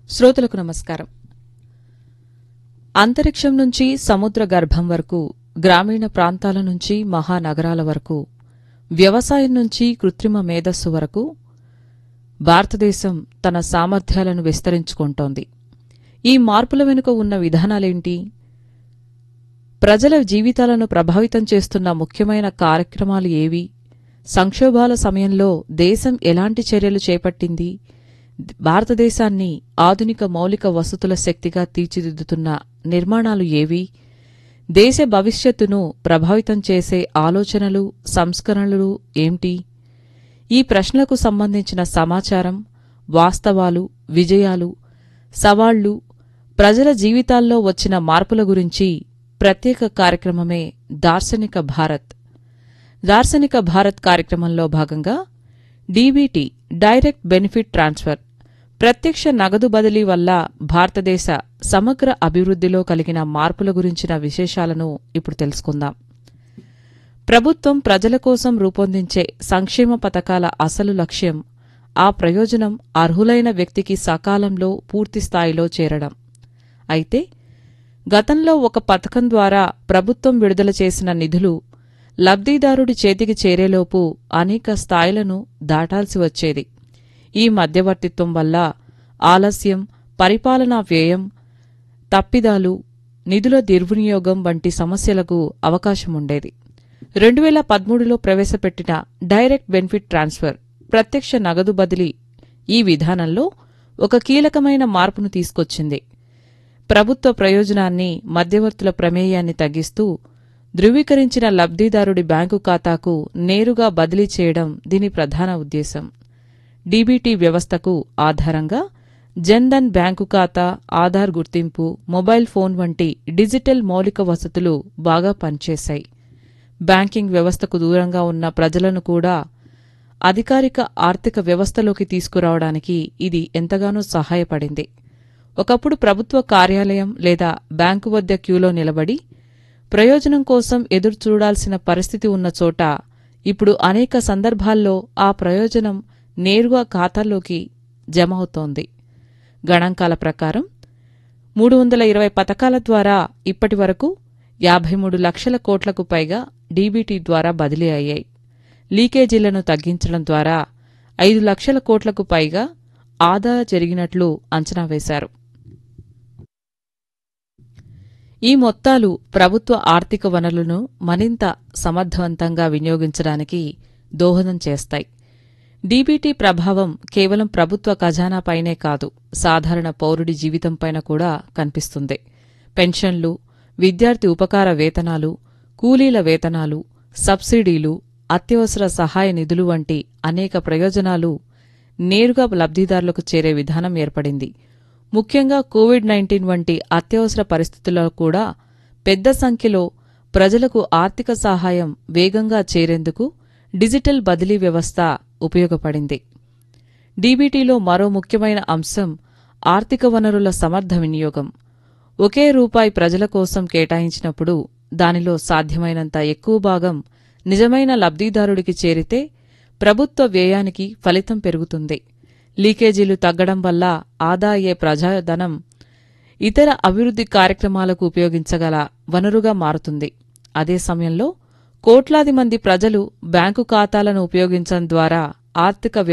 శ్రోతలకు నమస్కారం అంతరిక్షం నుంచి సముద్ర గర్భం వరకు గ్రామీణ ప్రాంతాల నుంచి మహానగరాల వరకు వ్యవసాయం నుంచి కృత్రిమ మేధస్సు వరకు భారతదేశం తన సామర్థ్యాలను విస్తరించుకుంటోంది ఈ మార్పుల వెనుక ఉన్న విధానాలేంటి ప్రజల జీవితాలను ప్రభావితం చేస్తున్న ముఖ్యమైన కార్యక్రమాలు ఏవి సంక్షోభాల సమయంలో దేశం ఎలాంటి చర్యలు చేపట్టింది భారతదేశాన్ని ఆధునిక మౌలిక వసతుల శక్తిగా తీర్చిదిద్దుతున్న నిర్మాణాలు ఏవి దేశ భవిష్యత్తును ప్రభావితం చేసే ఆలోచనలు సంస్కరణలు ఏమిటి ఈ ప్రశ్నలకు సంబంధించిన సమాచారం వాస్తవాలు విజయాలు సవాళ్లు ప్రజల జీవితాల్లో వచ్చిన మార్పుల గురించి ప్రత్యేక కార్యక్రమమే దార్శనిక భారత్ దార్శనిక భారత్ కార్యక్రమంలో భాగంగా డీబీటీ డైరెక్ట్ బెనిఫిట్ ట్రాన్స్ఫర్ ప్రత్యక్ష నగదు బదిలీ వల్ల భారతదేశ సమగ్ర అభివృద్ధిలో కలిగిన మార్పుల గురించిన విశేషాలను ఇప్పుడు తెలుసుకుందాం ప్రభుత్వం ప్రజల కోసం రూపొందించే సంక్షేమ పథకాల అసలు లక్ష్యం ఆ ప్రయోజనం అర్హులైన వ్యక్తికి సకాలంలో పూర్తి స్థాయిలో చేరడం అయితే గతంలో ఒక పథకం ద్వారా ప్రభుత్వం విడుదల చేసిన నిధులు లబ్ధిదారుడి చేతికి చేరేలోపు అనేక స్థాయిలను దాటాల్సి వచ్చేది ఈ మధ్యవర్తిత్వం వల్ల ఆలస్యం పరిపాలనా వ్యయం తప్పిదాలు నిధుల దుర్వినియోగం వంటి సమస్యలకు అవకాశముండేది రెండు వేల పదమూడులో ప్రవేశపెట్టిన డైరెక్ట్ బెనిఫిట్ ట్రాన్స్ఫర్ ప్రత్యక్ష నగదు బదిలీ ఈ విధానంలో ఒక కీలకమైన మార్పును తీసుకొచ్చింది ప్రభుత్వ ప్రయోజనాన్ని మధ్యవర్తుల ప్రమేయాన్ని తగ్గిస్తూ ధృవీకరించిన లబ్ధిదారుడి బ్యాంకు ఖాతాకు నేరుగా బదిలీ చేయడం దీని ప్రధాన ఉద్దేశం డీబీటీ వ్యవస్థకు ఆధారంగా జన్ధన్ బ్యాంకు ఖాతా ఆధార్ గుర్తింపు మొబైల్ ఫోన్ వంటి డిజిటల్ మౌలిక వసతులు బాగా పనిచేశాయి బ్యాంకింగ్ వ్యవస్థకు దూరంగా ఉన్న ప్రజలను కూడా అధికారిక ఆర్థిక వ్యవస్థలోకి తీసుకురావడానికి ఇది ఎంతగానో సహాయపడింది ఒకప్పుడు ప్రభుత్వ కార్యాలయం లేదా బ్యాంకు వద్ద క్యూలో నిలబడి ప్రయోజనం కోసం ఎదురుచూడాల్సిన పరిస్థితి ఉన్న చోట ఇప్పుడు అనేక సందర్భాల్లో ఆ ప్రయోజనం నేరుగా ఖాతాల్లోకి జమ అవుతోంది గణాంకాల ప్రకారం మూడు వందల ఇరవై పథకాల ద్వారా ఇప్పటి వరకు యాభై మూడు లక్షల కోట్లకు పైగా డీబీటీ ద్వారా బదిలీ అయ్యాయి లీకేజీలను తగ్గించడం ద్వారా ఐదు లక్షల కోట్లకు పైగా ఆదా జరిగినట్లు అంచనా వేశారు ఈ మొత్తాలు ప్రభుత్వ ఆర్థిక వనరులను మరింత సమర్థవంతంగా వినియోగించడానికి దోహదం చేస్తాయి డీబీటీ ప్రభావం కేవలం ప్రభుత్వ ఖజానాపైనే కాదు సాధారణ పౌరుడి జీవితంపైన కూడా కనిపిస్తుంది పెన్షన్లు విద్యార్థి ఉపకార వేతనాలు కూలీల వేతనాలు సబ్సిడీలు అత్యవసర సహాయ నిధులు వంటి అనేక ప్రయోజనాలు నేరుగా లబ్ధిదారులకు చేరే విధానం ఏర్పడింది ముఖ్యంగా కోవిడ్ నైన్టీన్ వంటి అత్యవసర పరిస్థితుల్లో కూడా పెద్ద సంఖ్యలో ప్రజలకు ఆర్థిక సహాయం వేగంగా చేరేందుకు డిజిటల్ బదిలీ వ్యవస్థ ఉపయోగపడింది డీబీటీలో మరో ముఖ్యమైన అంశం ఆర్థిక వనరుల సమర్థ వినియోగం ఒకే రూపాయి ప్రజల కోసం కేటాయించినప్పుడు దానిలో సాధ్యమైనంత ఎక్కువ భాగం నిజమైన లబ్ధిదారుడికి చేరితే ప్రభుత్వ వ్యయానికి ఫలితం పెరుగుతుంది లీకేజీలు తగ్గడం వల్ల ఆదా అయ్యే ప్రజాధనం ఇతర అభివృద్ధి కార్యక్రమాలకు ఉపయోగించగల వనరుగా మారుతుంది అదే సమయంలో కోట్లాది మంది ప్రజలు బ్యాంకు ఖాతాలను ఉపయోగించడం ద్వారా ఆర్థిక